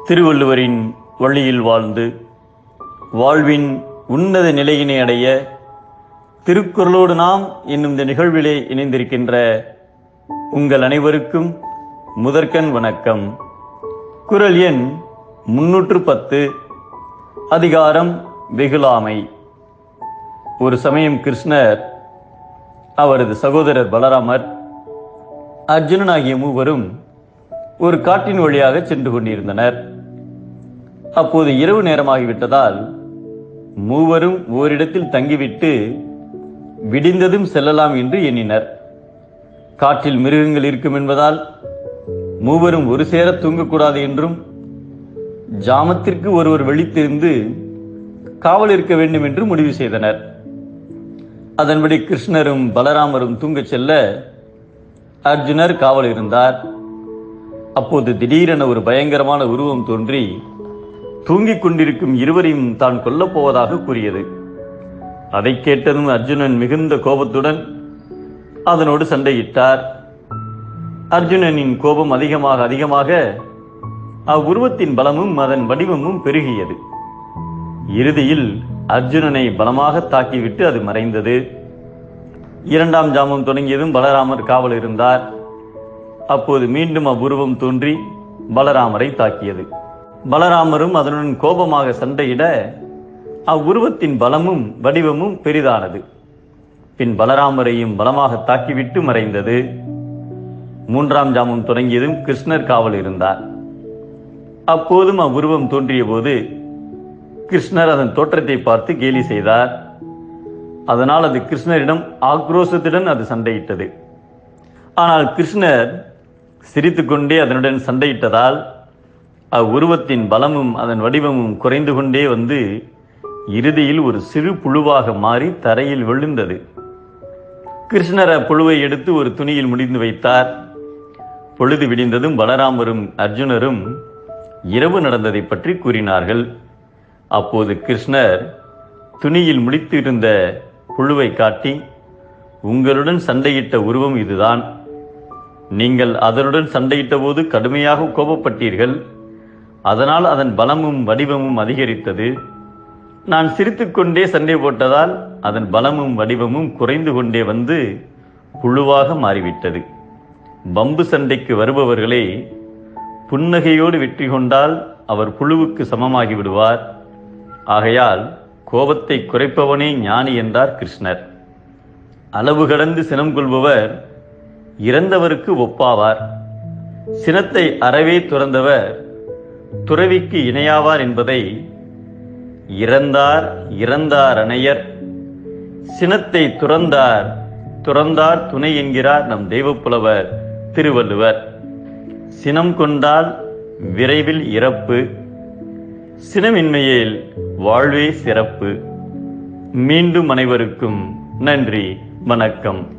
திருவள்ளுவரின் வழியில் வாழ்ந்து வாழ்வின் உன்னத நிலையினை அடைய திருக்குறளோடு நாம் என்னும் இந்த நிகழ்விலே இணைந்திருக்கின்ற உங்கள் அனைவருக்கும் முதற்கண் வணக்கம் குரல் எண் முன்னூற்று பத்து அதிகாரம் வெகுளாமை ஒரு சமயம் கிருஷ்ணர் அவரது சகோதரர் பலராமர் அர்ஜுனன் ஆகிய மூவரும் ஒரு காட்டின் வழியாக சென்று கொண்டிருந்தனர் அப்போது இரவு நேரமாகிவிட்டதால் மூவரும் ஓரிடத்தில் தங்கிவிட்டு விடிந்ததும் செல்லலாம் என்று எண்ணினர் காட்டில் மிருகங்கள் இருக்கும் என்பதால் மூவரும் ஒரு சேர தூங்கக்கூடாது என்றும் ஜாமத்திற்கு ஒருவர் விழித்திருந்து காவல் இருக்க வேண்டும் என்று முடிவு செய்தனர் அதன்படி கிருஷ்ணரும் பலராமரும் தூங்கச் செல்ல அர்ஜுனர் காவல் இருந்தார் அப்போது திடீரென ஒரு பயங்கரமான உருவம் தோன்றி தூங்கிக் கொண்டிருக்கும் இருவரையும் தான் கொல்லப் போவதாக கூறியது அதை கேட்டதும் அர்ஜுனன் மிகுந்த கோபத்துடன் அதனோடு சண்டையிட்டார் அர்ஜுனனின் கோபம் அதிகமாக அதிகமாக அவ்வுருவத்தின் பலமும் அதன் வடிவமும் பெருகியது இறுதியில் அர்ஜுனனை பலமாக தாக்கிவிட்டு அது மறைந்தது இரண்டாம் ஜாமம் தொடங்கியதும் பலராமர் காவல் இருந்தார் அப்போது மீண்டும் அவ்வுருவம் தோன்றி பலராமரை தாக்கியது பலராமரும் அதனுடன் கோபமாக சண்டையிட அவ்வுருவத்தின் பலமும் வடிவமும் பெரிதானது பின் பலராமரையும் பலமாக தாக்கிவிட்டு மறைந்தது மூன்றாம் ஜாமம் தொடங்கியதும் கிருஷ்ணர் காவல் இருந்தார் அப்போதும் அவ்வுருவம் தோன்றிய போது கிருஷ்ணர் அதன் தோற்றத்தை பார்த்து கேலி செய்தார் அதனால் அது கிருஷ்ணரிடம் ஆக்ரோஷத்துடன் அது சண்டையிட்டது ஆனால் கிருஷ்ணர் சிரித்துக்கொண்டே அதனுடன் சண்டையிட்டதால் அவ்வுருவத்தின் பலமும் அதன் வடிவமும் குறைந்து கொண்டே வந்து இறுதியில் ஒரு சிறு புழுவாக மாறி தரையில் விழுந்தது கிருஷ்ணர் அப்புழுவை எடுத்து ஒரு துணியில் முடிந்து வைத்தார் பொழுது விடிந்ததும் பலராமரும் அர்ஜுனரும் இரவு நடந்ததை பற்றி கூறினார்கள் அப்போது கிருஷ்ணர் துணியில் முடித்திருந்த புழுவை காட்டி உங்களுடன் சண்டையிட்ட உருவம் இதுதான் நீங்கள் அதனுடன் சண்டையிட்ட போது கடுமையாக கோபப்பட்டீர்கள் அதனால் அதன் பலமும் வடிவமும் அதிகரித்தது நான் சிரித்துக்கொண்டே சண்டை போட்டதால் அதன் பலமும் வடிவமும் குறைந்து கொண்டே வந்து புழுவாக மாறிவிட்டது பம்பு சண்டைக்கு வருபவர்களே புன்னகையோடு வெற்றி கொண்டால் அவர் புழுவுக்கு சமமாகி விடுவார் ஆகையால் கோபத்தை குறைப்பவனே ஞானி என்றார் கிருஷ்ணர் அளவு கடந்து சினம் கொள்பவர் இறந்தவருக்கு ஒப்பாவார் சினத்தை அறவே துறந்தவர் துறவிக்கு இணையாவார் என்பதை இறந்தார் இறந்தார் அணையர் சினத்தை துறந்தார் துறந்தார் துணை என்கிறார் நம் தெய்வப்புலவர் திருவள்ளுவர் சினம் கொண்டால் விரைவில் இறப்பு சினமின்மையில் வாழ்வே சிறப்பு மீண்டும் அனைவருக்கும் நன்றி வணக்கம்